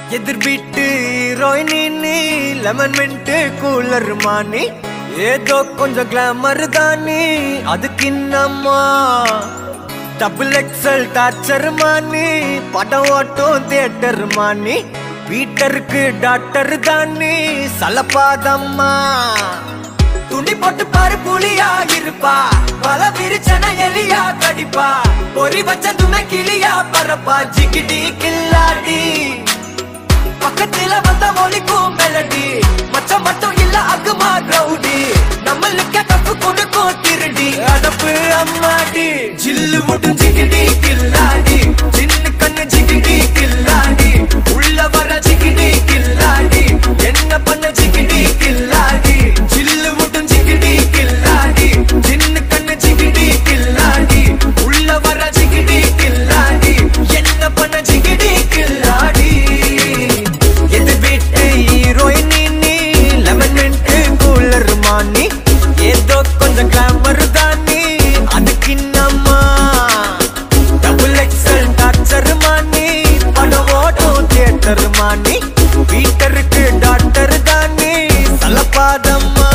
எதிர் வீட்டு ஹீரோயினி நீ லெமன் மின்ட்டு கூலர் மானி ஏதோ கொஞ்சம் கிளாமர் தானி அதுக்கு இன்னம்மா டபுள் எக்ஸல் டார்ச்சர் மானி படம் ஓட்டும் தியேட்டர் மானி வீட்டருக்கு டாக்டர் தானி சலப்பாதம்மா துணி போட்டு பாரு புலியா இருப்பா பல விரிச்சன எலியா கடிப்பா பொறி வச்ச துணை கிளியா பரப்பா ஜிகிடி கில்லாடி பக்கத்துல வந்த மொழிக்கும் மெலடி மச்சம் மட்டும் இல்ல அகுமா ரவுடி நம்மளுக்கு கப்பு கொடுக்கும் திருடி அடப்பு அம்மாடி ஜில்லு மட்டும் ஜிகிடி கில்லாடி சின்ன கண்ணு ஜிகிடி கில்லாடி உள்ள வர ஜிகிடி கில்லாடி என்ன பண்ண ஜிகிடி கில்லாடி ஜில்லு மட்டும் ஜிகிடி கில்லாடி சின்ன கண்ணு ஜிகிடி கில்லாடி உள்ள வர ஜிகிடி கில்லாடி என்ன பண்ண ஜிகிடி கில்லாடி எது வீட்டு ஹீரோயின் நீ லெமன் மின்ட்டு கூலர் மானி ஏதோ கொஞ்சம் கிளாமர் தானி அதுக்கு என்னம்மா டபுள் எக்ஸல் டார்ச்சர் மானி படம் ஓட்டும் தியேட்டர் மானி வீட்டருக்கு டாக்டர் தானி சலப்பாதம்மா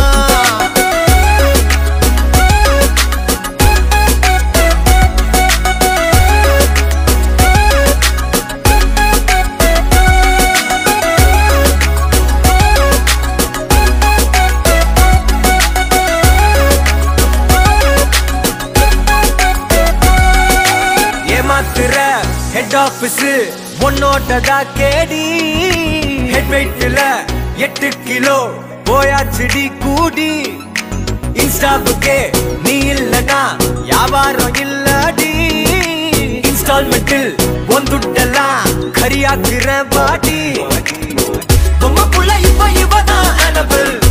ஏமாத்துற ஹெட் ஆபீஸ் உன்னோட்டதா கேடி ஹெட் வெயிட்ல எட்டு கிலோ போயாச்சுடி கூடி இன்ஸ்டாவுக்கே நீ இல்லனா வியாபாரம் இல்லடி இன்ஸ்டால்மெண்டில் ஒந்துட்டெல்லாம் கரியாக்குற பாடி பொம்மை புள்ள இப்ப இவதான் அனபிள்